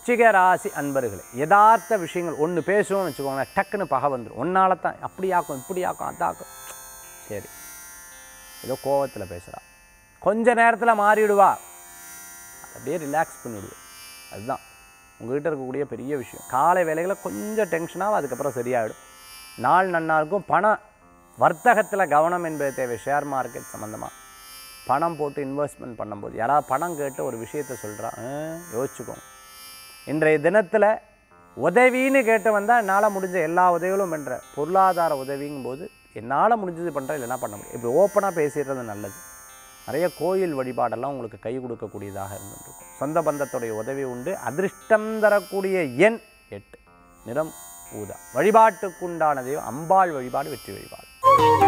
விருச்சிக ராசி அன்பர்களே யதார்த்த விஷயங்கள் ஒன்று பேசுவோம்னு வச்சுக்கோங்களேன் டக்குன்னு பகை வந்துடும் ஒன்னால தான் அப்படி ஆக்கும் இப்படி ஆக்கும் அதாக்கும் சரி ஏதோ கோவத்தில் பேசுகிறா கொஞ்ச நேரத்தில் மாறிடுவா அப்படியே ரிலாக்ஸ் பண்ணிவிடுது அதுதான் உங்ககிட்ட இருக்கக்கூடிய பெரிய விஷயம் காலை வேலைகளில் கொஞ்சம் டென்ஷனாக அதுக்கப்புறம் சரியாயிடும் நாள் நன்னா இருக்கும் பண வர்த்தகத்தில் கவனம் என்பது தேவை ஷேர் மார்க்கெட் சம்மந்தமாக பணம் போட்டு இன்வெஸ்ட்மெண்ட் பண்ணும்போது யாராவது பணம் கேட்டு ஒரு விஷயத்த சொல்கிறா யோசிச்சுக்கோங்க இன்றைய தினத்தில் உதவின்னு கேட்டு வந்தால் என்னால் முடிஞ்ச எல்லா உதவிகளும் பண்ணுற பொருளாதார உதவிங்கும் போது என்னால் முடிஞ்சது பண்ணுறேன் இல்லைன்னா பண்ண முடியும் இப்படி ஓப்பனாக பேசிடுறது நல்லது நிறைய கோயில் வழிபாடெல்லாம் உங்களுக்கு கை கொடுக்கக்கூடியதாக இருந்துருக்கும் சொந்த பந்தத்துடைய உதவி உண்டு அதிர்ஷ்டம் தரக்கூடிய எண் எட்டு நிறம் ஊதா வழிபாட்டுக்குண்டான தெய்வம் அம்பாள் வழிபாடு வெற்றி வழிபாடு